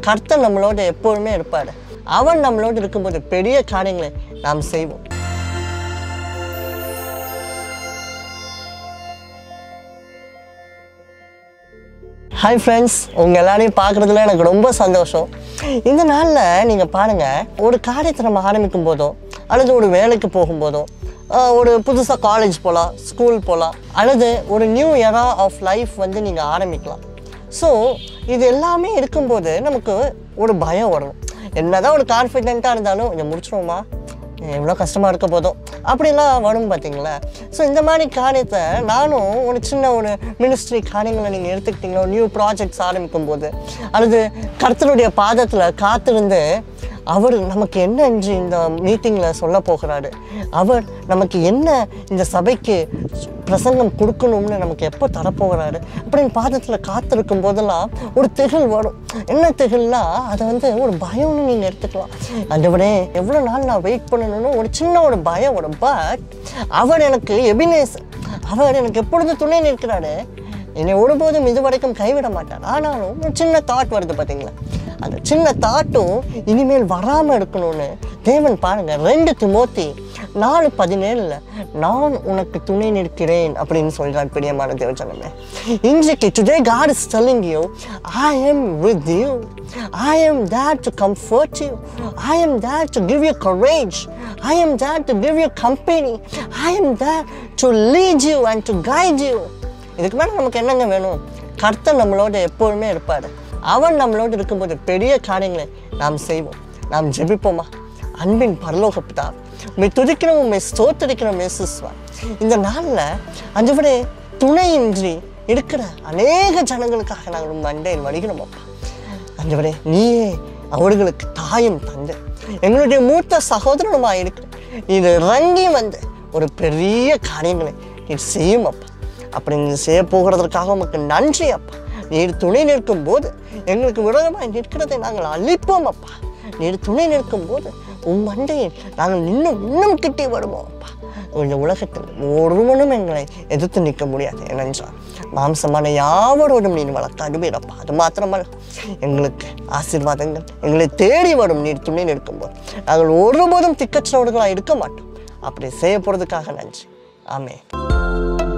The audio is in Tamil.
கர்த்தர் நம்மளோட எப்பொழுதுமே இருப்பார் அவர் நம்மளோட இருக்கும்போது பெரிய காரியங்களை நாம் செய்வோம் ஹாய் ஃப்ரெண்ட்ஸ் உங்கள் எல்லாரையும் பார்க்குறதுல எனக்கு ரொம்ப சந்தோஷம் இந்த நாளில் நீங்கள் பாருங்கள் ஒரு காரியத்தை நம்ம ஆரம்பிக்கும் போதோ அல்லது ஒரு வேலைக்கு போகும்போதோ ஆஹ், ஒரு புதுசாக காலேஜ் போகலாம் ஸ்கூல் போகலாம் அல்லது ஒரு நியூ எரா ஆஃப் லைஃப் வந்து நீங்கள் ஆரம்பிக்கலாம் ஸோ இது எல்லாமே இருக்கும்போது நமக்கு ஒரு பயம் வரும் என்னதான் ஒரு கான்ஃபிடென்ட்டாக இருந்தாலும் இதை முடிச்சிருவோமா எவ்வளோ கஷ்டமாக இருக்க போதும் அப்படிலாம் வரும் பார்த்தீங்களா ஸோ இந்த மாதிரி காரியத்தை நானும் ஒரு சின்ன ஒரு மினிஸ்ட்ரி காரியங்களை நீங்கள் எடுத்துக்கிட்டீங்கன்னா நியூ ப்ராஜெக்ட்ஸ் ஆரம்பிக்கும் போது அல்லது கர்த்தருடைய பாதத்தில் காத்திருந்து அவர் நமக்கு என்ன என்று இந்த மீட்டிங்கில் சொல்ல போகிறாரு அவர் நமக்கு என்ன இந்த சபைக்கு பிரசங்கம் கொடுக்கணும்னு நமக்கு எப்போ தரப்போகிறாரு அப்படின்னு பாதத்தில் காத்திருக்கும் போதெல்லாம் ஒரு திகில் வரும் என்ன திகில்னா அதை வந்து ஒரு பயம்னு நீங்கள் எடுத்துக்கலாம் ஆண்டவரே எவ்வளோ நாள் நான் வெயிட் பண்ணணும்னு ஒரு சின்ன ஒரு பயம் வரும் பட் அவர் எனக்கு எபினேஸ் அவர் எனக்கு எப்பொழுது துணை நிற்கிறாரு என்னை ஒருபோதும் இது வரைக்கும் கைவிட மாட்டார் ஆனாலும் ஒரு சின்ன தாட் வருது பார்த்தீங்களா அந்த சின்ன தாட்டும் இனிமேல் வராமல் இருக்கணும்னு தேவன் பாருங்க ரெண்டு திமோத்தி நாலு பதினேழுல நான் உனக்கு துணை நிற்கிறேன் அப்படின்னு சொல்றார் பிரியமான தேவஜனமே இன்றைக்கு today God is telling you I am with you I am there to comfort you I am there to give you courage I am there to give you company I am there to lead you and to guide you இதுக்கு மேலே நமக்கு என்னங்க வேணும் கர்த்தர் நம்மளோட எப்பொழுதுமே இருப்பார் அவர் நம்மளோட இருக்கும்போது பெரிய காரியங்களை நாம் செய்வோம் நாம் ஜெபிப்போமா அன்பின் பரலோக பிதா உண்மை துதிக்கிறோம் உண்மை ஸ்தோத்தரிக்கிறோம் இயேசுஸ்வா இந்த நாளில் அஞ்சுபடி துணையின்றி இருக்கிற அநேக ஜனங்களுக்காக நாங்கள் உங்கள் அண்டையில் வருகிறோம் அப்பா அஞ்சவரே நீயே அவர்களுக்கு தாயும் தந்தை எங்களுடைய மூத்த சகோதரனுமாக இருக்கிற நீர் இறங்கி வந்து ஒரு பெரிய காரியங்களை நீர் செய்யும் அப்பா அப்படி நீர் செய்ய போகிறதற்காக உமக்கு நன்றி அப்பா நீர் துணை நிற்கும் போது எங்களுக்கு விரோதமாக நிற்கிறதை நாங்கள் அழிப்போம் அப்பா நீர் துணை நிற்கும் போது உம் மண்டையில் நாங்கள் இன்னும் இன்னும் கிட்டே வருவோம் அப்பா இந்த உலகத்தில் ஒருவனும் எங்களை எதிர்த்து நிற்க முடியாது ஏனென்றால் மாம்சமான யாவரோடும் நீர் வளர்த்தாடுவீரப்பா அது மாத்திரமல்ல எங்களுக்கு ஆசீர்வாதங்கள் எங்களை தேடி வரும் நீர் துணை நிற்கும்போது நாங்கள் ஒருபோதும் திக்கற்றவர்களாக இருக்க மாட்டோம் அப்படி செய்ய போகிறதுக்காக நன்றி ஆமே